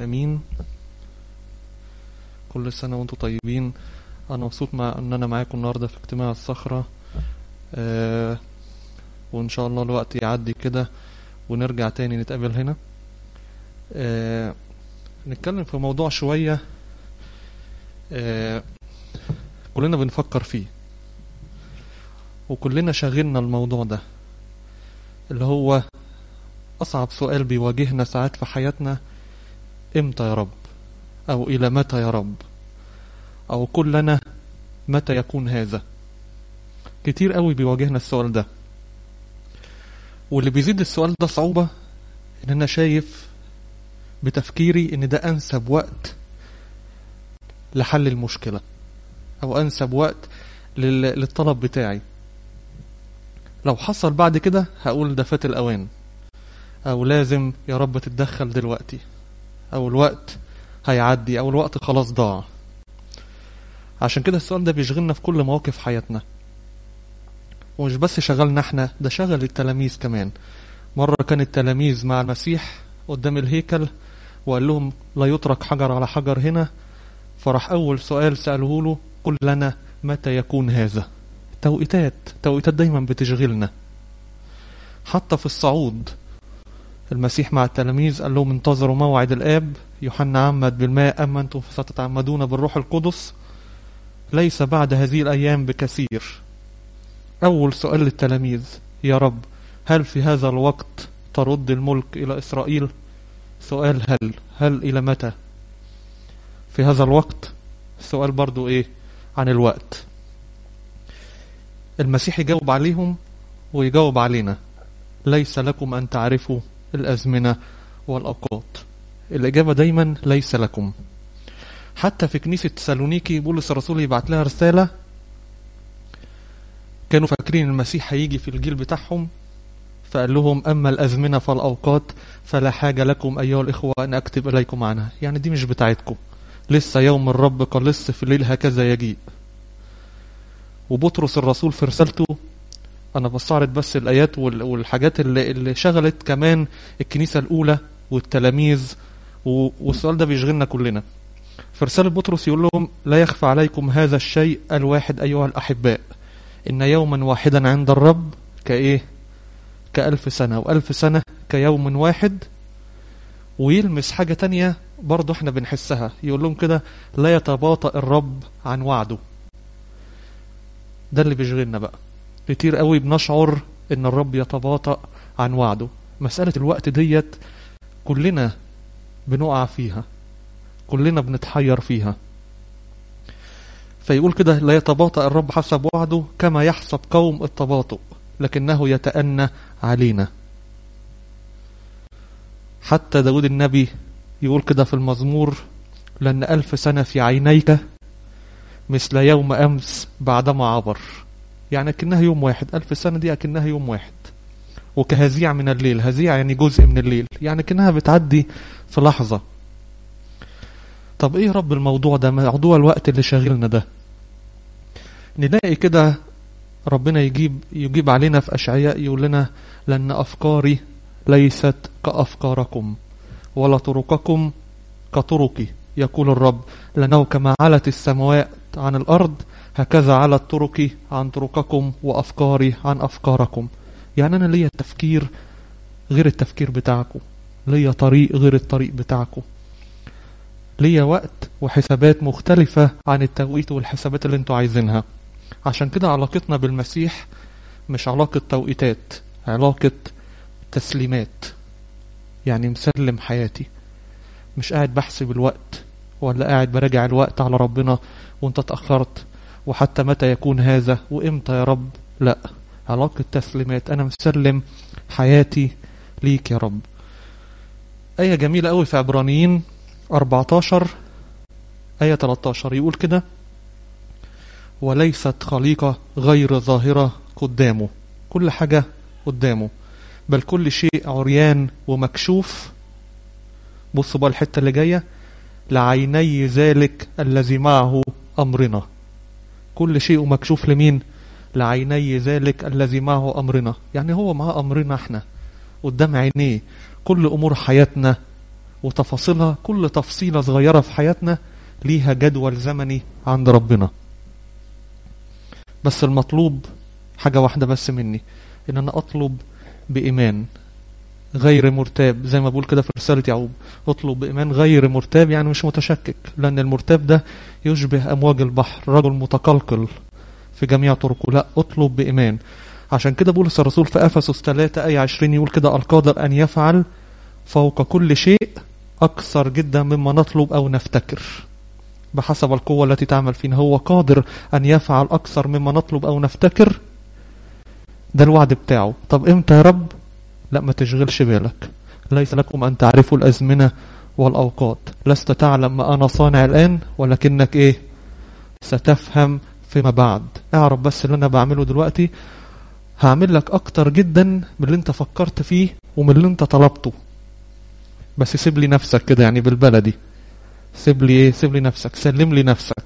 امين كل سنة وانتم طيبين انا مبسوط مع ان انا معاكم النهاردة في اجتماع الصخرة آه وان شاء الله الوقت يعدي كده ونرجع تاني نتقابل هنا آه نتكلم في موضوع شوية آه كلنا بنفكر فيه وكلنا شاغلنا الموضوع ده اللي هو أصعب سؤال بيواجهنا ساعات في حياتنا إمتى يا رب أو إلى متى يا رب أو كلنا متى يكون هذا كتير قوي بيواجهنا السؤال ده واللي بيزيد السؤال ده صعوبة إن أنا شايف بتفكيري إن ده أنسب وقت لحل المشكلة أو أنسب وقت للطلب بتاعي لو حصل بعد كده هقول ده فات الأوان أو لازم يا رب تتدخل دلوقتي أو الوقت هيعدي أو الوقت خلاص ضاع عشان كده السؤال ده بيشغلنا في كل مواقف حياتنا ومش بس شغلنا احنا ده شغل التلاميذ كمان مرة كان التلاميذ مع المسيح قدام الهيكل وقال لهم لا يترك حجر على حجر هنا فراح أول سؤال سأله له قل لنا متى يكون هذا توقيتات توقيتات دايما بتشغلنا حتى في الصعود المسيح مع التلاميذ قال لهم انتظروا موعد الآب يوحنا عمد بالماء أما أنتم ستتعمدون بالروح القدس ليس بعد هذه الأيام بكثير أول سؤال للتلاميذ يا رب هل في هذا الوقت ترد الملك إلى إسرائيل سؤال هل هل إلى متى في هذا الوقت سؤال برضو إيه عن الوقت المسيح يجاوب عليهم ويجاوب علينا ليس لكم أن تعرفوا الأزمنة والأوقات الإجابة دايما ليس لكم حتى في كنيسة تسالونيكي بولس الرسول يبعت لها رسالة كانوا فاكرين المسيح هيجي في الجيل بتاعهم فقال لهم أما الأزمنة فالأوقات فلا حاجة لكم أيها الإخوة أن أكتب إليكم عنها يعني دي مش بتاعتكم لسه يوم الرب قلص في الليل هكذا يجيء وبطرس الرسول في رسالته أنا بستعرض بس الآيات والحاجات اللي, اللي شغلت كمان الكنيسة الأولى والتلاميذ والسؤال ده بيشغلنا كلنا في رسالة بطرس يقول لهم لا يخفى عليكم هذا الشيء الواحد أيها الأحباء إن يوما واحدا عند الرب كإيه كألف سنة وألف سنة كيوم واحد ويلمس حاجة تانية برضه احنا بنحسها يقول لهم كده لا يتباطأ الرب عن وعده ده اللي بيشغلنا بقى كتير قوي بنشعر ان الرب يتباطأ عن وعده مسألة الوقت ديت كلنا بنقع فيها كلنا بنتحير فيها فيقول كده لا يتباطأ الرب حسب وعده كما يحسب قوم التباطؤ لكنه يتأنى علينا حتى داود النبي يقول كده في المزمور لأن ألف سنة في عينيك مثل يوم أمس بعدما عبر يعني أكنها يوم واحد ألف سنة دي أكنها يوم واحد وكهزيع من الليل هزيع يعني جزء من الليل يعني كأنها بتعدي في لحظة طب ايه رب الموضوع ده موضوع الوقت اللي شاغلنا ده نلاقي كده ربنا يجيب يجيب علينا في أشعياء يقول لنا لأن أفكاري ليست كأفكاركم ولا طرقكم كطرقي يقول الرب لأنه كما علت السماوات عن الأرض هكذا علت طرقي عن طرقكم وأفكاري عن أفكاركم يعني أنا ليا تفكير غير التفكير بتاعكم ليا طريق غير الطريق بتاعكم ليا وقت وحسابات مختلفة عن التوقيت والحسابات اللي انتوا عايزينها عشان كده علاقتنا بالمسيح مش علاقة توقيتات علاقة تسليمات يعني مسلم حياتي مش قاعد بحسب الوقت ولا قاعد براجع الوقت على ربنا وانت اتأخرت وحتى متى يكون هذا وامتى يا رب لا علاقة تسليمات انا مسلم حياتي ليك يا رب آية جميلة قوي في عبرانيين 14 آية 13 يقول كده وليست خليقة غير ظاهرة قدامه كل حاجة قدامه بل كل شيء عريان ومكشوف بصوا بقى الحتة اللي جاية لعيني ذلك الذي معه أمرنا كل شيء مكشوف لمين لعيني ذلك الذي معه أمرنا يعني هو معاه أمرنا احنا قدام عينيه كل أمور حياتنا وتفاصيلها كل تفصيلة صغيرة في حياتنا ليها جدول زمني عند ربنا بس المطلوب حاجة واحدة بس مني ان انا اطلب بإيمان غير مرتاب زي ما بقول كده في رسالة يعقوب اطلب بإيمان غير مرتاب يعني مش متشكك لأن المرتاب ده يشبه أمواج البحر رجل متقلقل في جميع طرقه لا اطلب بإيمان عشان كده بولس الرسول في أفسس 3 أي 20 يقول كده القادر أن يفعل فوق كل شيء أكثر جدا مما نطلب أو نفتكر بحسب القوة التي تعمل فينا هو قادر أن يفعل أكثر مما نطلب أو نفتكر ده الوعد بتاعه طب إمتى يا رب لا ما تشغلش بالك ليس لكم أن تعرفوا الأزمنة والأوقات لست تعلم ما أنا صانع الآن ولكنك إيه ستفهم فيما بعد اعرف بس اللي أنا بعمله دلوقتي هعمل لك أكتر جدا من اللي أنت فكرت فيه ومن اللي أنت طلبته بس سيب لي نفسك كده يعني بالبلدي سيب لي ايه سيب لي نفسك سلم لي نفسك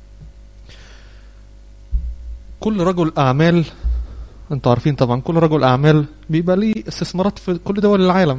كل رجل اعمال انتوا عارفين طبعا كل رجل اعمال بيبقى ليه استثمارات في كل دول العالم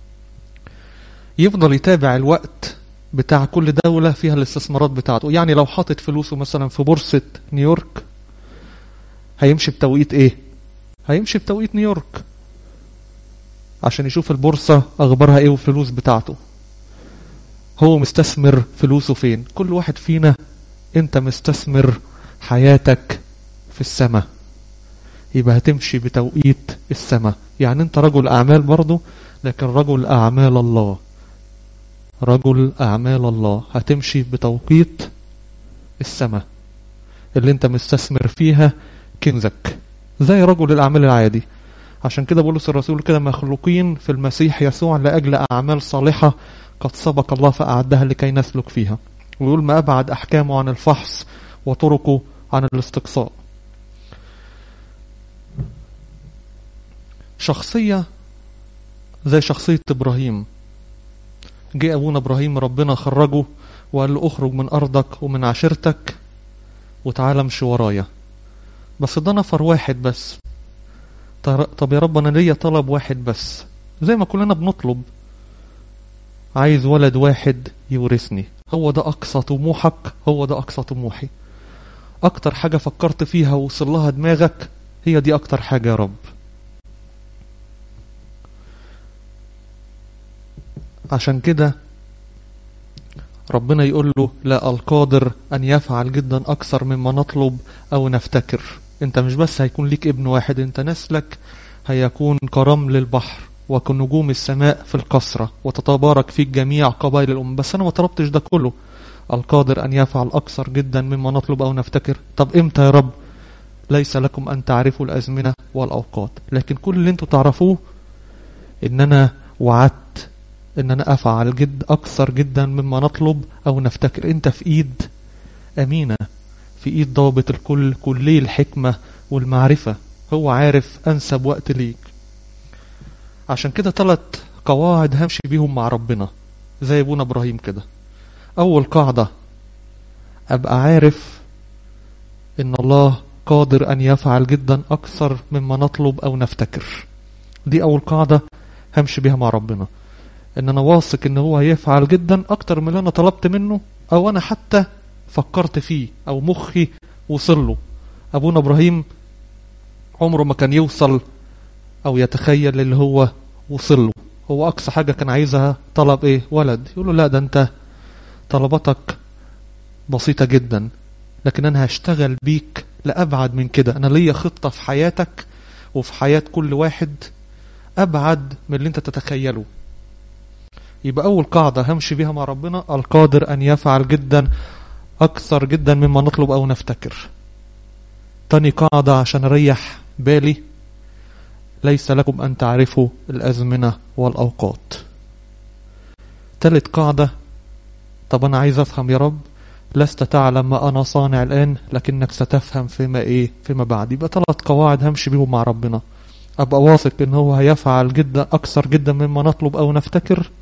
يفضل يتابع الوقت بتاع كل دولة فيها الاستثمارات بتاعته يعني لو حاطط فلوسه مثلا في بورصة نيويورك هيمشي بتوقيت ايه هيمشي بتوقيت نيويورك عشان يشوف البورصة اخبارها ايه والفلوس بتاعته هو مستثمر فلوسه فين كل واحد فينا انت مستثمر حياتك في السماء يبقى هتمشي بتوقيت السماء يعني انت رجل اعمال برضه لكن رجل اعمال الله رجل اعمال الله هتمشي بتوقيت السماء اللي انت مستثمر فيها كنزك زي رجل الاعمال العادي عشان كده بولس الرسول كده مخلوقين في المسيح يسوع لاجل اعمال صالحه قد سبق الله فأعدها لكي نسلك فيها ويقول ما أبعد أحكامه عن الفحص وطرقه عن الاستقصاء شخصية زي شخصية إبراهيم جه أبونا إبراهيم ربنا خرجه وقال له اخرج من أرضك ومن عشيرتك وتعالى امشي ورايا بس ده نفر واحد بس طب يا رب أنا ليا طلب واحد بس زي ما كلنا بنطلب عايز ولد واحد يورثني هو ده أقصى طموحك هو ده أقصى طموحي أكتر حاجة فكرت فيها ووصل لها دماغك هي دي أكتر حاجة يا رب عشان كده ربنا يقول له لا القادر أن يفعل جدا أكثر مما نطلب أو نفتكر أنت مش بس هيكون ليك ابن واحد أنت نسلك هيكون كرمل البحر وكنجوم السماء في القصرة وتتبارك فيك جميع قبائل الأمم بس أنا ما طلبتش ده كله القادر أن يفعل أكثر جدا مما نطلب أو نفتكر طب إمتى يا رب ليس لكم أن تعرفوا الأزمنة والأوقات لكن كل اللي انتوا تعرفوه إن أنا وعدت إن أنا أفعل جد أكثر جدا مما نطلب أو نفتكر أنت في إيد أمينة في إيد ضابط الكل كلي الحكمة والمعرفة هو عارف أنسب وقت ليك عشان كده ثلاث قواعد همشي بيهم مع ربنا زي ابونا ابراهيم كده اول قاعدة ابقى عارف ان الله قادر ان يفعل جدا اكثر مما نطلب او نفتكر دي اول قاعدة همشي بيها مع ربنا ان انا واثق ان هو هيفعل جدا اكتر من اللي انا طلبت منه او انا حتى فكرت فيه او مخي وصل له ابونا ابراهيم عمره ما كان يوصل او يتخيل اللي هو وصل له هو اقصى حاجة كان عايزها طلب ايه ولد يقول له لا ده انت طلباتك بسيطة جدا لكن انا هشتغل بيك لابعد من كده انا ليا خطة في حياتك وفي حياة كل واحد ابعد من اللي انت تتخيله يبقى اول قاعدة همشي بيها مع ربنا القادر ان يفعل جدا اكثر جدا مما نطلب او نفتكر تاني قاعدة عشان اريح بالي ليس لكم أن تعرفوا الأزمنة والأوقات تالت قاعدة طب أنا عايز أفهم يا رب لست تعلم ما أنا صانع الآن لكنك ستفهم فيما إيه فيما بعد يبقى ثلاث قواعد همشي بيهم مع ربنا أبقى واثق إن هو هيفعل جدا أكثر جدا مما نطلب أو نفتكر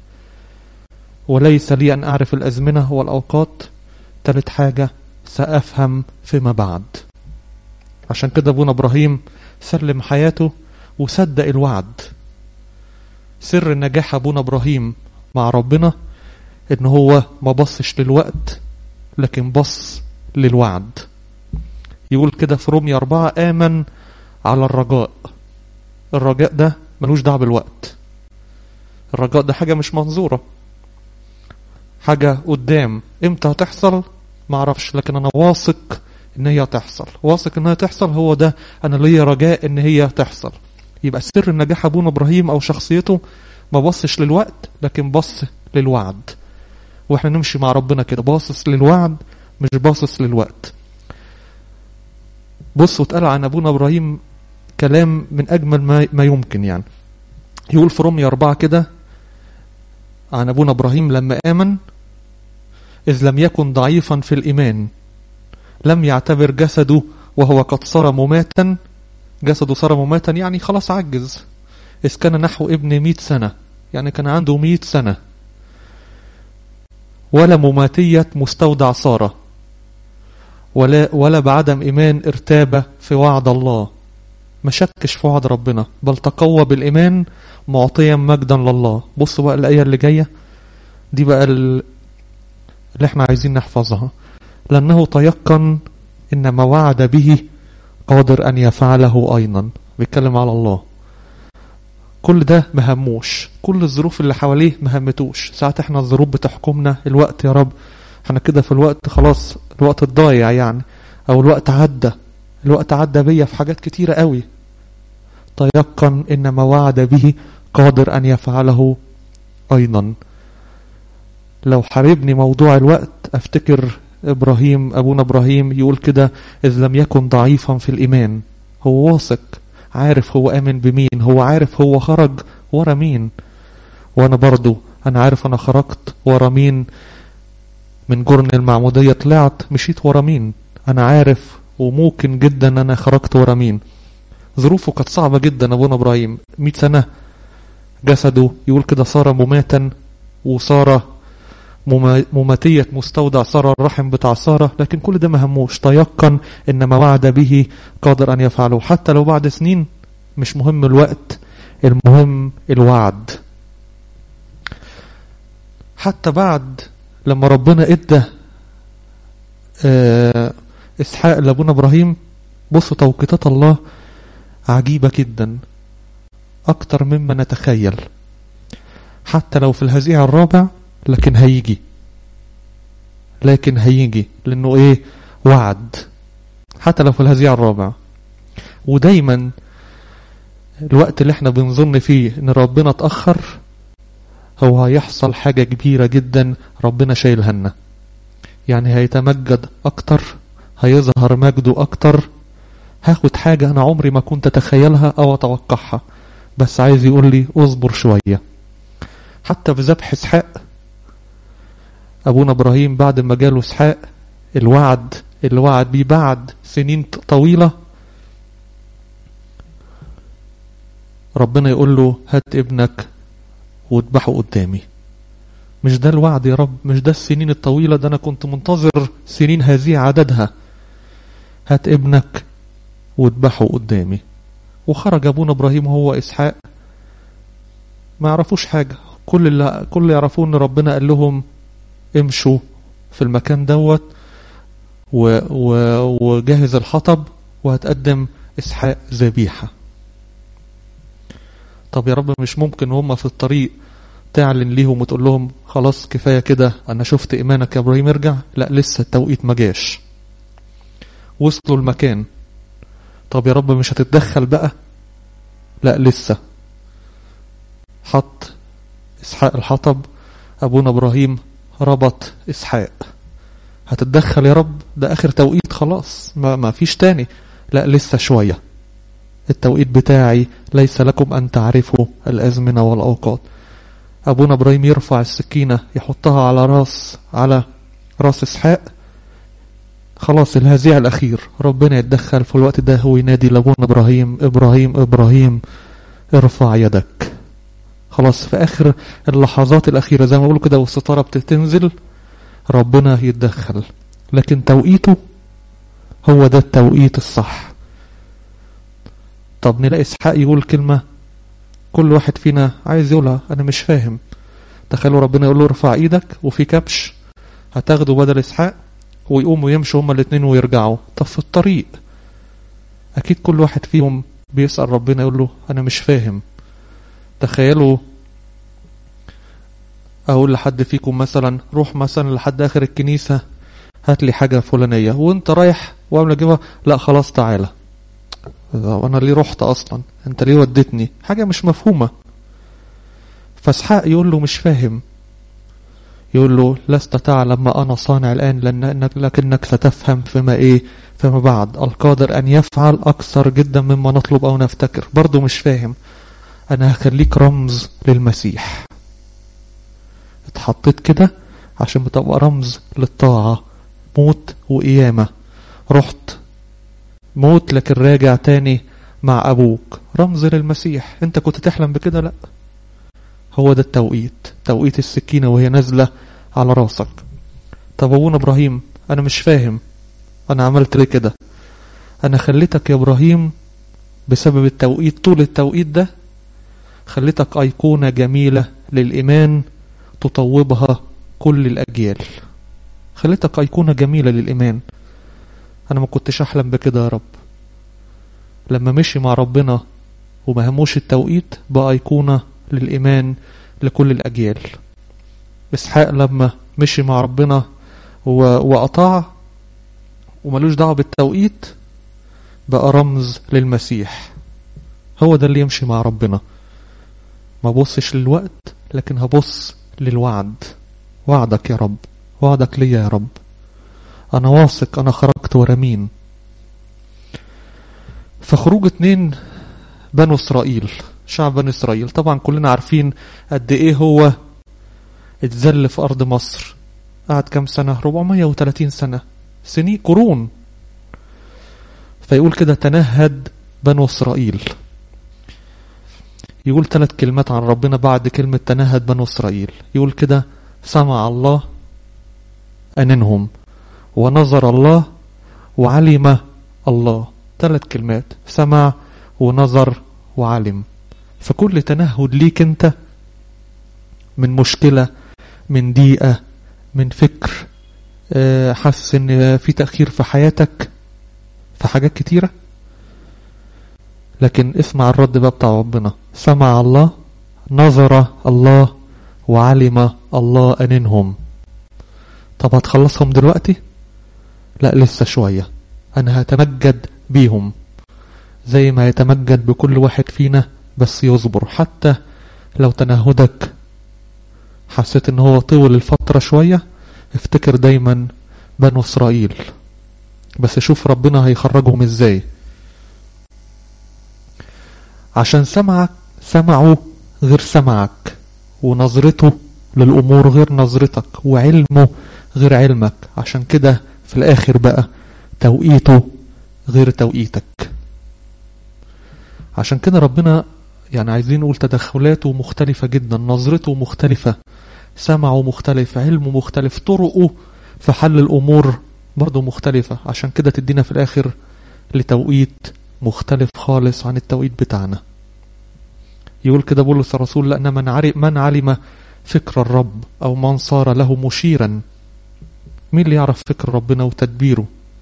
وليس لي أن أعرف الأزمنة والأوقات تالت حاجة سأفهم فيما بعد عشان كده أبونا إبراهيم سلم حياته وصدق الوعد سر النجاح أبونا إبراهيم مع ربنا ان هو ما بصش للوقت لكن بص للوعد يقول كده في رومية أربعة آمن على الرجاء الرجاء ده ملوش دعوه بالوقت الرجاء ده حاجة مش منظورة حاجة قدام امتى هتحصل معرفش لكن انا واثق ان هي هتحصل واثق ان هي تحصل هو ده انا ليا رجاء ان هي تحصل يبقى سر النجاح ابونا ابراهيم او شخصيته ما بصش للوقت لكن بص للوعد واحنا نمشي مع ربنا كده باصص للوعد مش باصص للوقت بصوا اتقال عن ابونا ابراهيم كلام من اجمل ما, ما يمكن يعني يقول في رومية أربعة كده عن أبونا إبراهيم لما آمن إذ لم يكن ضعيفا في الإيمان لم يعتبر جسده وهو قد صار مماتا جسده صار مماتا يعني خلاص عجز إذ كان نحو ابن مئة سنة يعني كان عنده مئة سنة ولا مماتية مستودع صار ولا, ولا بعدم إيمان ارتاب في وعد الله ما شكش في وعد ربنا بل تقوى بالإيمان معطيا مجدا لله بصوا بقى الآية اللي جاية دي بقى اللي احنا عايزين نحفظها لأنه تيقن إن ما وعد به قادر أن يفعله أيضا بيتكلم على الله كل ده مهموش كل الظروف اللي حواليه مهمتوش ساعات احنا الظروف بتحكمنا الوقت يا رب احنا كده في الوقت خلاص الوقت الضايع يعني او الوقت عدى الوقت عدى بيا في حاجات كتيرة قوي تيقن ان ما وعد به قادر ان يفعله ايضا لو حاربني موضوع الوقت افتكر ابراهيم ابونا ابراهيم يقول كده اذ لم يكن ضعيفا في الايمان هو واثق عارف هو امن بمين هو عارف هو خرج ورا مين وانا برضو انا عارف انا خرجت ورا مين من جرن المعمودية طلعت مشيت ورا مين انا عارف وممكن جدا انا خرجت ورا مين ظروفه كانت صعبة جدا ابونا ابراهيم مئة سنة جسده يقول كده صار مماتا وصار مماتية مستودع صار الرحم بتاع سارة لكن كل ده مهموش تيقن ان ما وعد به قادر ان يفعله حتى لو بعد سنين مش مهم الوقت المهم الوعد حتى بعد لما ربنا ادى اه اسحاق لابونا ابراهيم بصوا توقيتات الله عجيبة جدا اكتر مما نتخيل حتى لو في الهزيع الرابع لكن هيجي لكن هيجي لانه ايه وعد حتى لو في الهزيع الرابع ودايما الوقت اللي احنا بنظن فيه ان ربنا اتأخر هو هيحصل حاجة كبيرة جدا ربنا شايلها لنا يعني هيتمجد اكتر هيظهر مجده اكتر هاخد حاجة انا عمري ما كنت اتخيلها او اتوقعها بس عايز يقول لي اصبر شوية حتى في ذبح اسحاق ابونا ابراهيم بعد ما جاله اسحاق الوعد اللي وعد بيه بعد سنين طويلة ربنا يقول له هات ابنك واذبحه قدامي مش ده الوعد يا رب مش ده السنين الطويلة ده انا كنت منتظر سنين هذه عددها هات ابنك واذبحه قدامي وخرج ابونا ابراهيم هو اسحاق ما يعرفوش حاجة كل اللي كل اللي يعرفوه ان ربنا قال لهم امشوا في المكان دوت و... و... وجهز الحطب وهتقدم اسحاق ذبيحه طب يا رب مش ممكن هم في الطريق تعلن ليهم وتقول لهم خلاص كفايه كده انا شفت ايمانك يا ابراهيم ارجع لا لسه التوقيت ما جاش وصلوا المكان طب يا رب مش هتتدخل بقى لا لسه حط اسحاق الحطب ابونا ابراهيم ربط اسحاق هتتدخل يا رب ده اخر توقيت خلاص ما, ما فيش تاني لا لسه شوية التوقيت بتاعي ليس لكم ان تعرفوا الازمنة والاوقات ابونا ابراهيم يرفع السكينة يحطها على راس على راس اسحاق خلاص الهزيع الاخير ربنا يتدخل في الوقت ده هو ينادي لابونا ابراهيم ابراهيم ابراهيم ارفع يدك خلاص في اخر اللحظات الاخيره زي ما بقولوا كده والستاره بتنزل ربنا يتدخل لكن توقيته هو ده التوقيت الصح طب نلاقي اسحاق يقول كلمه كل واحد فينا عايز يقولها انا مش فاهم تخيلوا ربنا يقول له ارفع ايدك وفي كبش هتاخده بدل اسحاق ويقوموا يمشوا هما الاتنين ويرجعوا طب في الطريق اكيد كل واحد فيهم بيسأل ربنا يقول له انا مش فاهم تخيلوا اقول لحد فيكم مثلا روح مثلا لحد اخر الكنيسة هات لي حاجة فلانية وانت رايح واعمل اجيبها لا خلاص تعالى انا ليه رحت اصلا انت ليه وديتني حاجة مش مفهومة فاسحاق يقول له مش فاهم يقول له لست تعلم ما أنا صانع الآن لأنك لكنك ستفهم فيما إيه فيما بعد القادر أن يفعل أكثر جدا مما نطلب أو نفتكر برضه مش فاهم أنا هخليك رمز للمسيح اتحطيت كده عشان بتبقى رمز للطاعة موت وقيامة رحت موت لكن راجع تاني مع أبوك رمز للمسيح أنت كنت تحلم بكده لأ هو ده التوقيت توقيت السكينة وهي نازلة على راسك طب أبونا إبراهيم أنا مش فاهم أنا عملت ليه كده أنا خليتك يا إبراهيم بسبب التوقيت طول التوقيت ده خليتك أيقونة جميلة للإيمان تطوبها كل الأجيال خليتك أيقونة جميلة للإيمان أنا ما كنتش أحلم بكده يا رب لما مشي مع ربنا وما هموش التوقيت بقى أيقونة للإيمان لكل الأجيال إسحاق لما مشي مع ربنا وأطاع وملوش دعوة بالتوقيت بقى رمز للمسيح هو ده اللي يمشي مع ربنا ما بصش للوقت لكن هبص للوعد وعدك يا رب وعدك ليا يا رب أنا واثق أنا خرجت ورا مين فخروج اتنين بنو إسرائيل شعب بني إسرائيل طبعا كلنا عارفين قد إيه هو اتذل في أرض مصر قعد كام سنة 430 سنة سنين قرون فيقول كده تنهد بنو إسرائيل يقول ثلاث كلمات عن ربنا بعد كلمة تنهد بنو إسرائيل يقول كده سمع الله أننهم ونظر الله وعلم الله ثلاث كلمات سمع ونظر وعلم فكل تنهد ليك انت من مشكلة من ضيقة من فكر حاسس ان في تأخير في حياتك في حاجات كتيرة لكن اسمع الرد بقى بتاع ربنا سمع الله نظر الله وعلم الله أننهم طب هتخلصهم دلوقتي لا لسه شوية أنا هتمجد بيهم زي ما يتمجد بكل واحد فينا بس يصبر حتى لو تنهدك حسيت ان هو طول الفترة شوية افتكر دايما بنو اسرائيل بس شوف ربنا هيخرجهم ازاي عشان سمعك سمعه غير سمعك ونظرته للأمور غير نظرتك وعلمه غير علمك عشان كده في الآخر بقى توقيته غير توقيتك عشان كده ربنا يعني عايزين نقول تدخلاته مختلفة جدا نظرته مختلفة سمعه مختلف علمه مختلف طرقه في حل الأمور برضه مختلفة عشان كده تدينا في الآخر لتوقيت مختلف خالص عن التوقيت بتاعنا يقول كده بولس الرسول لأن من, عرف من علم فكر الرب أو من صار له مشيرا مين اللي يعرف فكر ربنا وتدبيره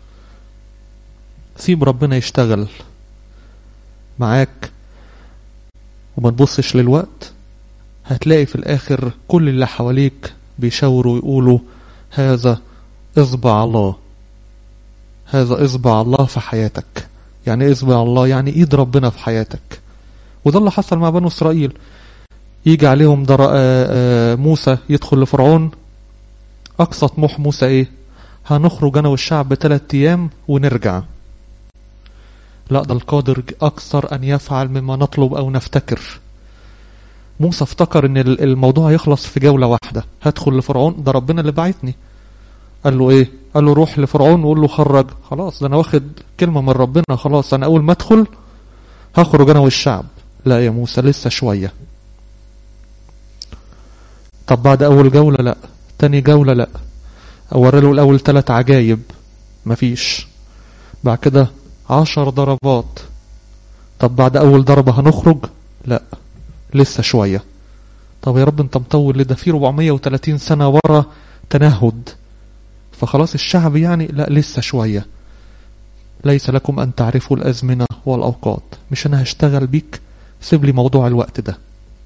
سيب ربنا يشتغل معاك وما تبصش للوقت هتلاقي في الآخر كل اللي حواليك بيشاوروا ويقولوا هذا إصبع الله هذا إصبع الله في حياتك يعني إصبع الله يعني إيد ربنا في حياتك وده اللي حصل مع بنو إسرائيل يجي عليهم در... موسى يدخل لفرعون أقصى طموح موسى إيه هنخرج أنا والشعب بثلاث أيام ونرجع لا ده القادر أكثر أن يفعل مما نطلب أو نفتكر موسى افتكر ان الموضوع هيخلص في جولة واحدة هدخل لفرعون ده ربنا اللي بعتني قال له ايه قال له روح لفرعون وقول له خرج خلاص ده انا واخد كلمة من ربنا خلاص انا اول ما ادخل هخرج انا والشعب لا يا موسى لسه شوية طب بعد اول جولة لا تاني جولة لا اوري له الاول ثلاث عجايب مفيش بعد كده عشر ضربات طب بعد اول ضربة هنخرج لا لسه شوية طب يا رب انت مطول ده في 430 سنة ورا تنهد فخلاص الشعب يعني لا لسه شوية ليس لكم أن تعرفوا الأزمنة والأوقات مش أنا هشتغل بيك سيب لي موضوع الوقت ده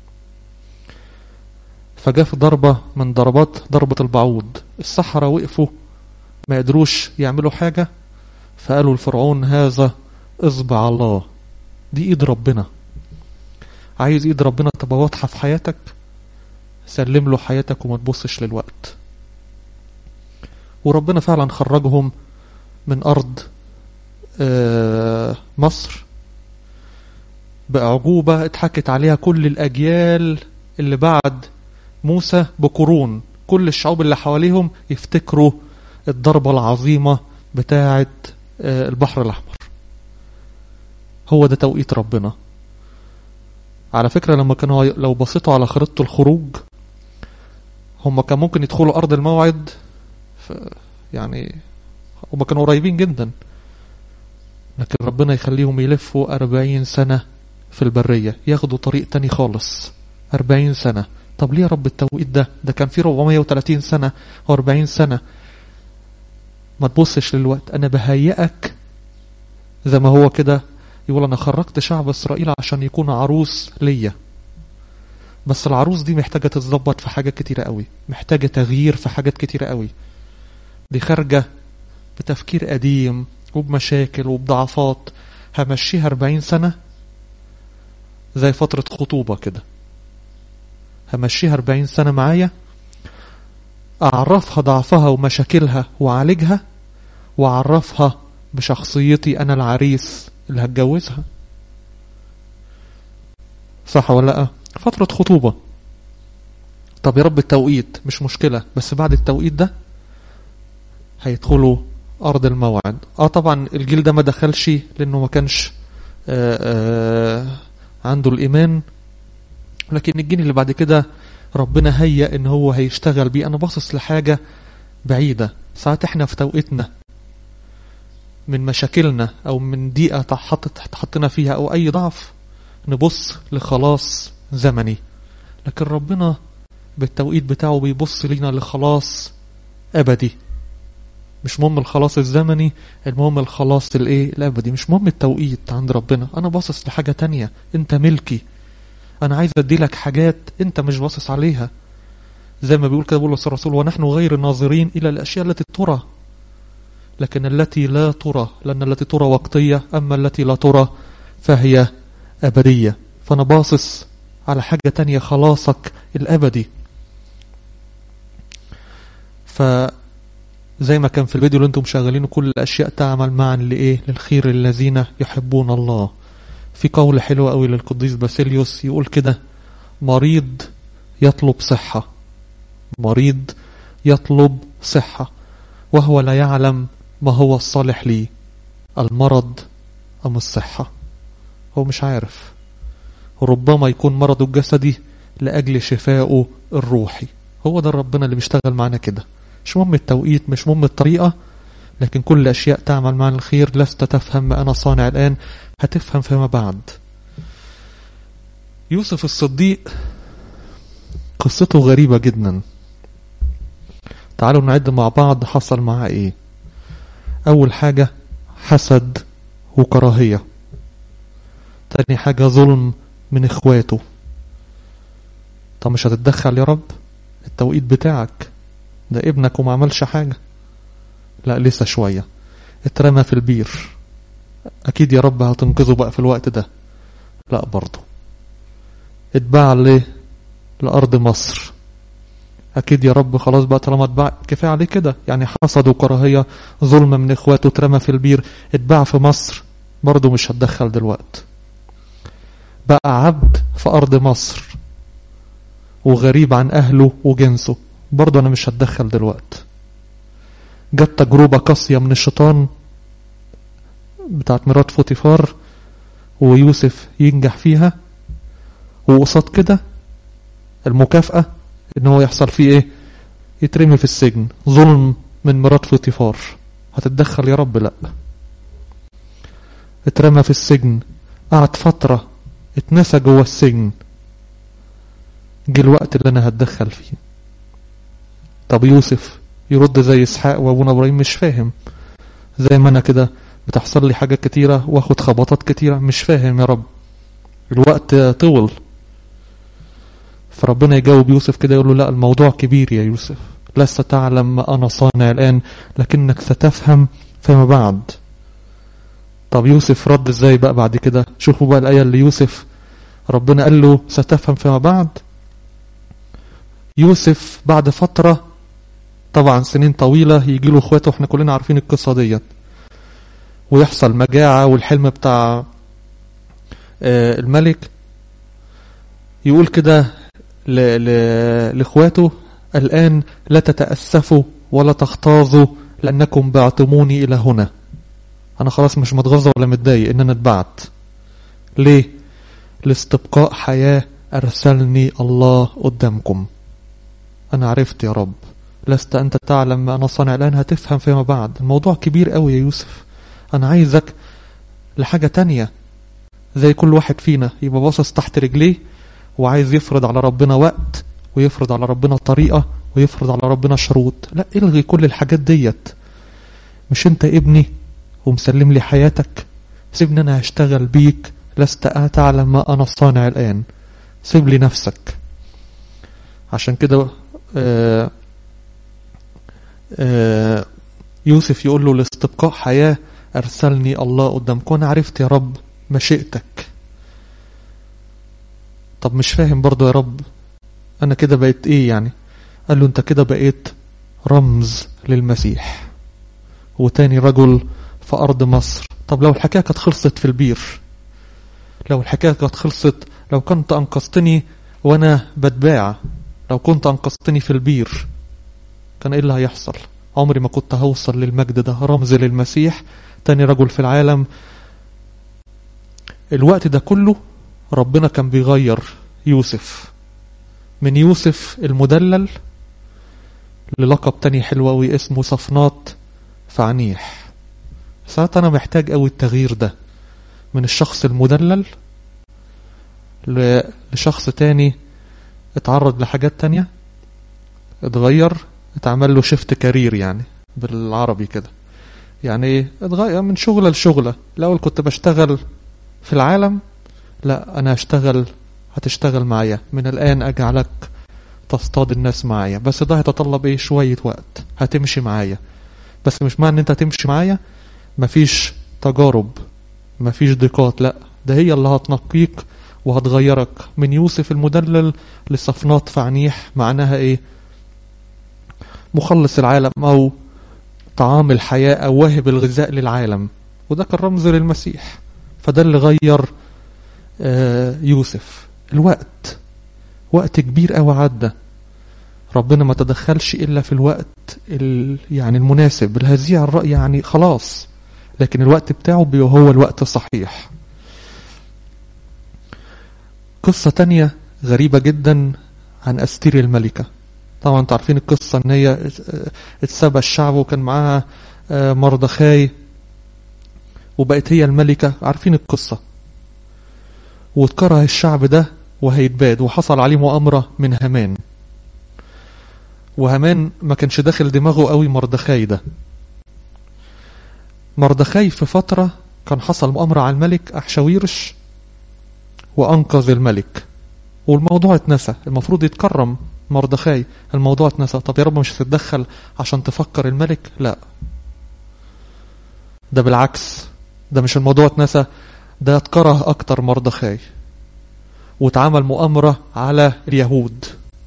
فجاء في ضربة من ضربات ضربة البعوض السحرة وقفوا ما يقدروش يعملوا حاجة فقالوا الفرعون هذا اصبع الله دي ايد ربنا عايز ايد ربنا تبقى واضحة في حياتك سلم له حياتك وما تبصش للوقت وربنا فعلا خرجهم من أرض مصر بأعجوبة اتحكت عليها كل الأجيال اللي بعد موسى بقرون كل الشعوب اللي حواليهم يفتكروا الضربة العظيمة بتاعة البحر الأحمر هو ده توقيت ربنا على فكرة لما كانوا لو بصيتوا على خريطة الخروج هم كان ممكن يدخلوا أرض الموعد يعني هم كانوا قريبين جدا لكن ربنا يخليهم يلفوا أربعين سنة في البرية ياخدوا طريق تاني خالص أربعين سنة طب ليه يا رب التوقيت ده ده كان فيه 430 سنة أو 40 سنة ما تبصش للوقت أنا بهيئك زي ما هو كده يقول أنا خرجت شعب إسرائيل عشان يكون عروس ليا بس العروس دي محتاجة تتظبط في حاجات كتيرة قوي محتاجة تغيير في حاجات كتيرة قوي دي خارجة بتفكير قديم وبمشاكل وبضعفات همشيها 40 سنة زي فترة خطوبة كده همشيها 40 سنة معايا أعرفها ضعفها ومشاكلها وأعالجها وأعرفها بشخصيتي أنا العريس اللي هتجوزها صح ولا لأ فترة خطوبة طب يا رب التوقيت مش مشكلة بس بعد التوقيت ده هيدخلوا أرض الموعد اه طبعا الجيل ده ما دخلش لأنه ما كانش آآ آآ عنده الإيمان لكن الجيل اللي بعد كده ربنا هيأ ان هو هيشتغل بيه انا باصص لحاجة بعيدة ساعات احنا في توقيتنا من مشاكلنا او من ضيقة حطنا فيها او اي ضعف نبص لخلاص زمني لكن ربنا بالتوقيت بتاعه بيبص لينا لخلاص ابدي مش مهم الخلاص الزمني المهم الخلاص الايه الابدي مش مهم التوقيت عند ربنا انا باصص لحاجة تانية انت ملكي انا عايز ادي لك حاجات انت مش باصص عليها زي ما بيقول كده بيقول الرسول ونحن غير ناظرين الى الاشياء التي ترى لكن التي لا ترى لان التي ترى وقتيه اما التي لا ترى فهي ابديه فانا باصص على حاجه تانية خلاصك الابدي ف زي ما كان في الفيديو اللي انتم شغالينه كل الاشياء تعمل معا لايه للخير الذين يحبون الله في قول حلو قوي للقديس باسيليوس يقول كده مريض يطلب صحة مريض يطلب صحة وهو لا يعلم ما هو الصالح ليه المرض أم الصحة هو مش عارف ربما يكون مرضه الجسدي لأجل شفائه الروحي هو ده ربنا اللي بيشتغل معنا كده مش مهم التوقيت مش مهم الطريقة لكن كل أشياء تعمل معنا الخير لست تفهم ما أنا صانع الآن هتفهم فيما بعد يوسف الصديق قصته غريبة جدا تعالوا نعد مع بعض حصل معاه ايه اول حاجة حسد وكراهية تاني حاجة ظلم من اخواته طب مش هتتدخل يا رب التوقيت بتاعك ده ابنك وما عملش حاجة لا لسه شوية اترمى في البير اكيد يا رب هتنقذه بقى في الوقت ده لا برضه اتباع ليه لأرض مصر أكيد يا رب خلاص بقى طالما اتباع كفاية عليه كده يعني حسد وكراهية ظلم من إخواته اترمى في البير اتباع في مصر برضه مش هتدخل دلوقت بقى عبد في أرض مصر وغريب عن أهله وجنسه برضه أنا مش هتدخل دلوقت جت تجربة قاسية من الشيطان بتاعت مرات فوتيفار ويوسف ينجح فيها وقصاد كده المكافأة ان هو يحصل فيه ايه يترمي في السجن ظلم من مرات فوتيفار هتتدخل يا رب لا اترمى في السجن قعد فترة اتنسى جوه السجن جه الوقت اللي انا هتدخل فيه طب يوسف يرد زي اسحاق وابونا ابراهيم مش فاهم زي ما انا كده بتحصل لي حاجات كتيرة واخد خبطات كتيرة مش فاهم يا رب الوقت طول فربنا يجاوب يوسف كده يقول له لا الموضوع كبير يا يوسف لست تعلم ما أنا صانع الآن لكنك ستفهم فيما بعد طب يوسف رد ازاي بقى بعد كده شوفوا بقى الآية اللي يوسف ربنا قال له ستفهم فيما بعد يوسف بعد فترة طبعا سنين طويلة يجي له اخواته واحنا كلنا عارفين القصة ديت ويحصل مجاعة والحلم بتاع الملك يقول كده لاخواته الآن لا تتأسفوا ولا تختاظوا لأنكم بعتموني إلى هنا أنا خلاص مش متغاظة ولا متضايق إن أنا اتبعت ليه؟ لاستبقاء حياة أرسلني الله قدامكم أنا عرفت يا رب لست أنت تعلم ما أنا صانع الآن هتفهم فيما بعد الموضوع كبير قوي يا يوسف أنا عايزك لحاجة تانية زي كل واحد فينا يبقى باصص تحت رجليه وعايز يفرض على ربنا وقت ويفرض على ربنا طريقة ويفرض على ربنا شروط لا الغي كل الحاجات ديت مش انت ابني ومسلم لي حياتك سيبني انا هشتغل بيك لست تعلم ما انا صانع الان سيب لي نفسك عشان كده آآ آآ يوسف يقول له لاستبقاء حياة أرسلني الله قدامك وأنا عرفت يا رب مشيئتك طب مش فاهم برضو يا رب أنا كده بقيت إيه يعني قال له أنت كده بقيت رمز للمسيح وتاني رجل في أرض مصر طب لو الحكاية كانت خلصت في البير لو الحكاية كانت خلصت لو كنت أنقذتني وأنا بتباع لو كنت أنقذتني في البير كان إيه اللي هيحصل عمري ما كنت هوصل للمجد ده رمز للمسيح تاني رجل في العالم الوقت ده كله ربنا كان بيغير يوسف من يوسف المدلل للقب تاني حلو قوي اسمه صفنات فعنيح ساعات انا محتاج قوي التغيير ده من الشخص المدلل لشخص تاني اتعرض لحاجات تانية اتغير اتعمل له شفت كارير يعني بالعربي كده يعني ايه اتغير من شغلة لشغلة الاول كنت بشتغل في العالم لا انا هشتغل هتشتغل معايا من الان اجعلك تصطاد الناس معايا بس ده هيتطلب ايه شوية وقت هتمشي معايا بس مش معنى ان انت هتمشي معايا مفيش تجارب مفيش ضيقات لا ده هي اللي هتنقيك وهتغيرك من يوسف المدلل لصفنات فعنيح معناها ايه مخلص العالم او طعام الحياة او واهب الغذاء للعالم وده كان رمز للمسيح فده اللي غير آه يوسف الوقت وقت كبير قوي عدى ربنا ما تدخلش الا في الوقت يعني المناسب الهزيع الرأي يعني خلاص لكن الوقت بتاعه بيبقى هو الوقت الصحيح قصة تانية غريبة جدا عن أستير الملكة طبعا انتوا عارفين القصة ان هي اتسبى الشعب وكان معاها مردخاي وبقت هي الملكة عارفين القصة واتكره الشعب ده وهيتباد وحصل عليه مؤامرة من همان وهمان ما كانش داخل دماغه قوي مردخاي ده مردخاي في فترة كان حصل مؤامرة على الملك أحشاويرش وأنقذ الملك والموضوع اتنسى المفروض يتكرم مردخاي الموضوع اتنسى طب يا رب مش هتتدخل عشان تفكر الملك لا ده بالعكس ده مش الموضوع اتنسى ده اتكره اكتر مردخاي واتعمل مؤامرة على اليهود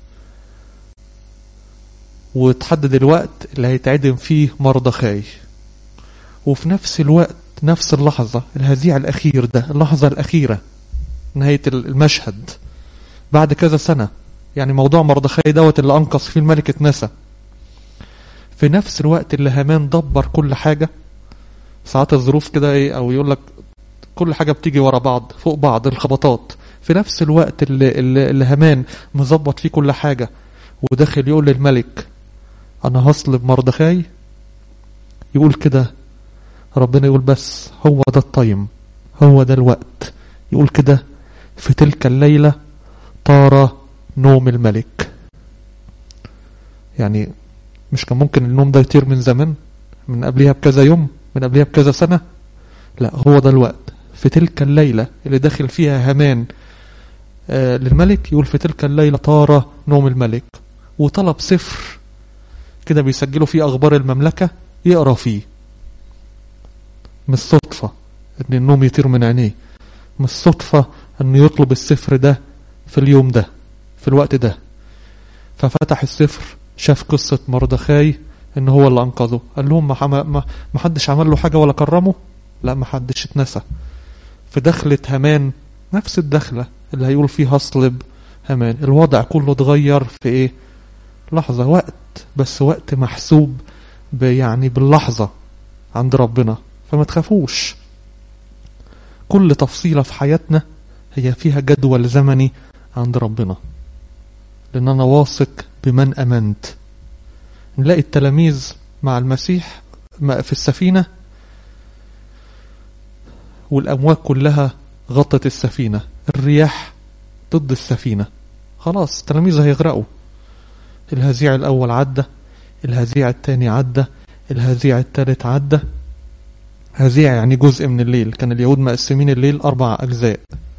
وتحدد الوقت اللي هيتعدم فيه مردخاي وفي نفس الوقت نفس اللحظة الهزيع الأخير ده اللحظة الأخيرة نهاية المشهد بعد كذا سنة يعني موضوع مردخاي دوت اللي أنقذ فيه الملك اتنسى في نفس الوقت اللي هامان دبر كل حاجة ساعات الظروف كده ايه او يقول لك كل حاجة بتيجي ورا بعض فوق بعض الخبطات في نفس الوقت اللي, اللي, اللي هامان مظبط فيه كل حاجة وداخل يقول للملك انا هصلب مردخاي يقول كده ربنا يقول بس هو ده الطيم هو ده الوقت يقول كده في تلك الليلة طار نوم الملك يعني مش كان ممكن النوم ده يطير من زمان من قبلها بكذا يوم من قبلها بكذا سنة لا هو ده الوقت في تلك الليلة اللي داخل فيها همان آه للملك يقول في تلك الليلة طار نوم الملك وطلب سفر كده بيسجلوا فيه أخبار المملكة يقرأ فيه مش صدفة ان النوم يطير من عينيه مش صدفة انه يطلب السفر ده في اليوم ده في الوقت ده ففتح السفر شاف قصة مردخاي ان هو اللي انقذه قال لهم ما, ما, ما حدش عمل له حاجة ولا كرمه لا ما حدش اتنسى في دخلة همان نفس الدخلة اللي هيقول فيها اصلب همان الوضع كله اتغير في ايه لحظة وقت بس وقت محسوب يعني باللحظة عند ربنا فما تخافوش كل تفصيلة في حياتنا هي فيها جدول زمني عند ربنا لأن أنا واثق بمن أمنت نلاقي التلاميذ مع المسيح في السفينة والأمواج كلها غطت السفينة الرياح ضد السفينة خلاص التلاميذ هيغرقوا الهزيع الأول عدى الهزيع الثاني عدى الهزيع الثالث عدى هزيع يعني جزء من الليل كان اليهود مقسمين الليل أربع أجزاء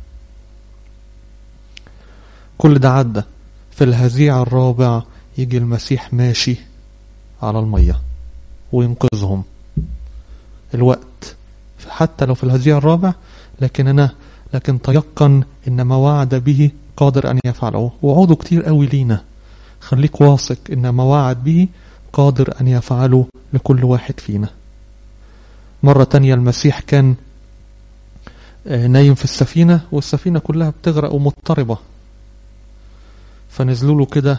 كل ده عدى في الهزيع الرابع يجي المسيح ماشي على المية وينقذهم الوقت حتى لو في الهزيع الرابع لكن أنا لكن تيقن إن ما وعد به قادر أن يفعله وعوده كتير قوي لينا خليك واثق إن ما وعد به قادر أن يفعله لكل واحد فينا مرة تانية المسيح كان نايم في السفينة والسفينة كلها بتغرق ومضطربة فنزلوا له كده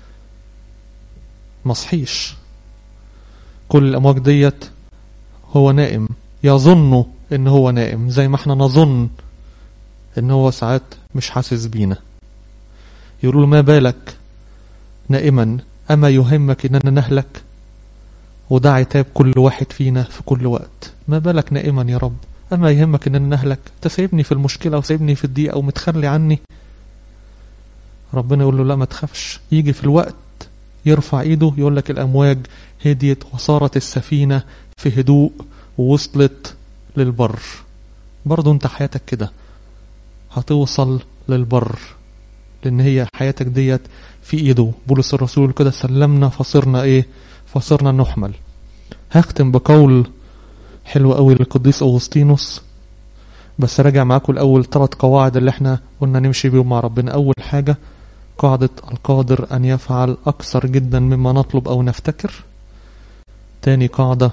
مصحيش كل الأمواج ديت هو نائم يظن ان هو نائم زي ما احنا نظن ان هو ساعات مش حاسس بينا يقولوا له ما بالك نائما أما يهمك إننا نهلك وده عتاب كل واحد فينا في كل وقت ما بالك نائما يا رب أما يهمك إننا نهلك تسيبني في المشكلة وسيبني في الضيقة ومتخلي عني ربنا يقول له لا ما تخافش يجي في الوقت يرفع ايده يقول لك الأمواج هديت وصارت السفينة في هدوء ووصلت للبر برضو انت حياتك كده هتوصل للبر لان هي حياتك ديت في ايده بولس الرسول كده سلمنا فصرنا ايه فصرنا نحمل هختم بقول حلو قوي للقديس اغسطينوس بس راجع معاكم الاول ثلاث قواعد اللي احنا قلنا نمشي بيهم مع ربنا اول حاجة قاعدة القادر ان يفعل اكثر جدا مما نطلب او نفتكر تاني قاعدة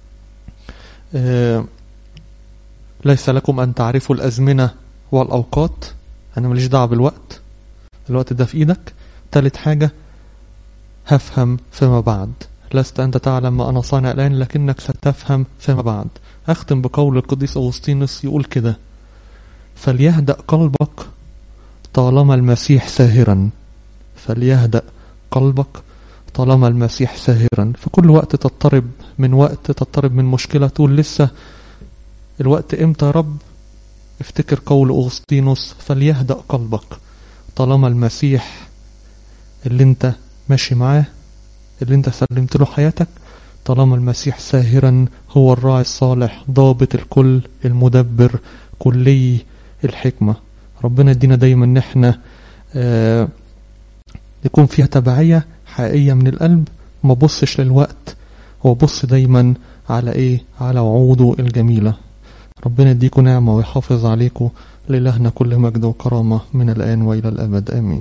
آه ليس لكم ان تعرفوا الازمنة والاوقات انا ماليش دعوه بالوقت الوقت ده في ايدك تالت حاجة هفهم فيما بعد لست أنت تعلم ما أنا صانع الآن لكنك ستفهم فيما بعد أختم بقول القديس أغسطينوس يقول كده فليهدأ قلبك طالما المسيح ساهرا فليهدأ قلبك طالما المسيح ساهرا في كل وقت تضطرب من وقت تضطرب من مشكلة تقول لسه الوقت امتى يا رب افتكر قول أغسطينوس فليهدأ قلبك طالما المسيح اللي انت ماشي معاه اللي انت سلمت له حياتك طالما المسيح ساهرا هو الراعي الصالح ضابط الكل المدبر كلي الحكمة ربنا يدينا دايما ان احنا اه يكون فيها تبعية حقيقية من القلب ما بصش للوقت وبص دايما على ايه على وعوده الجميلة ربنا يديكم نعمة ويحافظ عليكم لإلهنا كل مجد وكرامة من الآن وإلى الأبد آمين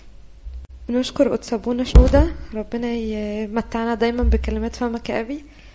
بنشكر قدس ابونا شنودة ربنا يمتعنا دايما بكلمات فمك يا ابي